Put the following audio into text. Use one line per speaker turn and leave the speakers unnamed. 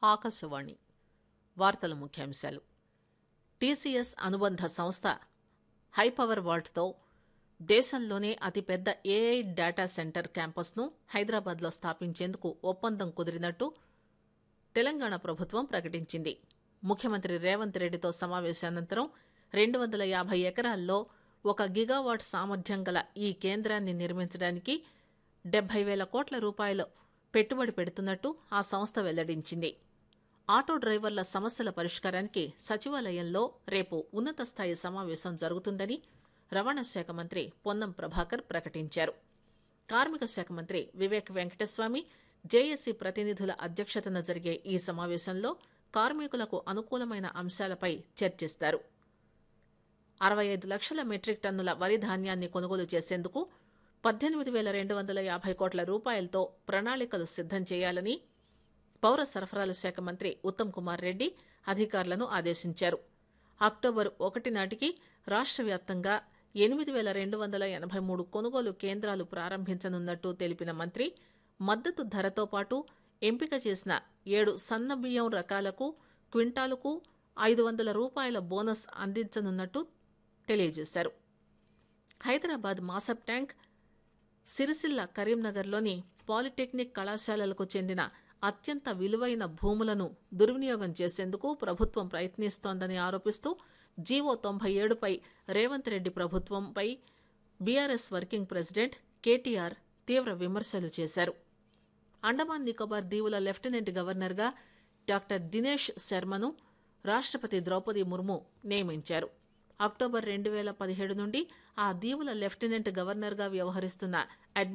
ఆకాశవాణి వార్తల ముఖ్యాంశాలు టీసీఎస్ అనుబంధ సంస్థ హైపవర్ వాల్ట్తో దేశంలోనే అతిపెద్ద ఏఐ డేటా సెంటర్ క్యాంపస్ను హైదరాబాద్లో స్థాపించేందుకు ఒప్పందం కుదిరినట్టు తెలంగాణ ప్రభుత్వం ప్రకటించింది ముఖ్యమంత్రి రేవంత్ రెడ్డితో సమావేశానంతరం రెండు వందల యాభై ఎకరాల్లో ఒక గిగావాట్ సామర్థ్యం గల ఈ కేంద్రాన్ని నిర్మించడానికి డెబ్బై వేల కోట్ల రూపాయలు పెట్టుబడి పెడుతున్నట్టు ఆ సంస్థ వెల్లడించింది ఆటో డ్రైవర్ల సమస్యల పరిష్కారానికి సచివాలయంలో రేపు ఉన్నత స్థాయి సమావేశం జరుగుతుందని రవాణా శాఖ మంత్రి పొన్నం ప్రభాకర్ ప్రకటించారు కార్మిక శాఖ మంత్రి వివేక్ వెంకటస్వామి జేఏసీ ప్రతినిధుల అధ్యక్షతన జరిగే ఈ సమావేశంలో కార్మికులకు అనుకూలమైన అంశాలపై చర్చిస్తారు అరవై ఐదు లక్షల మెట్రిక్ టన్నుల వరి ధాన్యాన్ని కొనుగోలు చేసేందుకు పద్దెనిమిది వేల రెండు వందల యాభై కోట్ల రూపాయలతో ప్రణాళికలు సిద్దం చేయాలని పౌర సరఫరాల శాఖ మంత్రి ఉత్తమ్ కుమార్ రెడ్డి అధికారులను ఆదేశించారు అక్టోబర్ ఒకటి నాటికి రాష్ట్ర వ్యాప్తంగా ఎనిమిది వేల రెండు వందల ఎనభై మూడు కొనుగోలు కేంద్రాలు ప్రారంభించనున్నట్టు తెలిపిన మంత్రి మద్దతు ధరతో పాటు ఎంపిక చేసిన ఏడు సన్న బియ్యం రకాలకు క్వింటాలకు ఐదు వందల రూపాయల బోనస్ అందించనున్నట్టు తెలియజేశారు హైదరాబాద్ మాసప్ ట్యాంక్ సిరిసిల్ల కరీంనగర్లోని పాలిటెక్నిక్ కళాశాలలకు చెందిన అత్యంత విలువైన భూములను దుర్వినియోగం చేసేందుకు ప్రభుత్వం ప్రయత్నిస్తోందని ఆరోపిస్తూ జీవో తొంభై ఏడుపై రేవంత్ రెడ్డి ప్రభుత్వంపై బీఆర్ఎస్ వర్కింగ్ ప్రెసిడెంట్ కేటీఆర్ తీవ్ర విమర్శలు చేశారు అండమాన్ నికోబార్ దీవుల లెఫ్టినెంట్ గవర్నర్గా డాక్టర్ దినేష్ శర్మను రాష్ట్రపతి ద్రౌపది ముర్ము నియమించారు అక్టోబర్ రెండు వేల పదిహేడు నుండి ఆ దీవుల లెఫ్టినెంట్ గవర్నర్గా వ్యవహరిస్తున్న